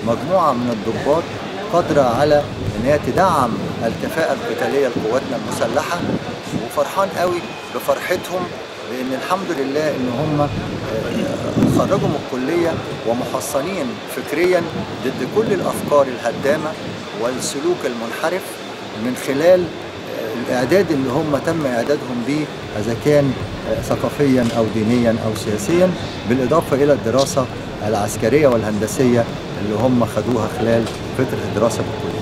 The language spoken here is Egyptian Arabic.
مجموعة من الضباط قادرة على ان هي تدعم الكفاءة القتالية لقواتنا المسلحة وفرحان قوي بفرحتهم لان الحمد لله ان هم آه، خرجوا من الكلية ومحصنين فكريا ضد كل الافكار الهدامة والسلوك المنحرف من خلال آه، الاعداد اللي هم تم اعدادهم به اذا كان آه، ثقافيا او دينيا او سياسيا بالاضافه الى الدراسه العسكريه والهندسيه اللي هم خدوها خلال فتره الدراسه بالكليه